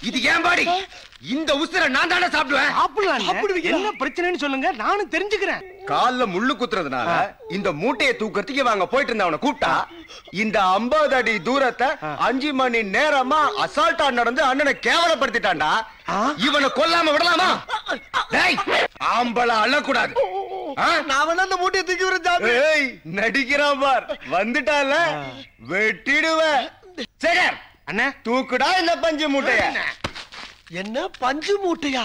இது ஏன் பாடி இந்த உசுர நான் தானே சாப்பிடுவேன் சாப்பிடலாம் என்ன பிரச்சனைன்னு சொல்லுங்க நானும் தெரிஞ்சுக்கிறேன் கால்ல முள்ளு குத்துறதுனால இந்த மூட்டையை தூக்கறதுக்கு இவங்க போயிட்டு இருந்தவன கூப்பிட்டா இந்த 50 அடி தூரத்தை அஞ்சு மணி நேரமா அசால்ட்டா நடந்து அண்ணனை கேவலப்படுத்திட்டான்டா இவனை கொல்லாம விடலாமா டேய் ஆம்பளை அழக்கூடாது ஆ? நான் வேணா அந்த மூட்டையை தூக்கி வரேன் சாமி ஏய் நடிக்கிறான் பார் வந்துட்டால வெட்டிடுவேன் சேகர் அண்ணே தூக்குடா இந்த பஞ்சு மூட்டைய என்ன பஞ்சு மூட்டையா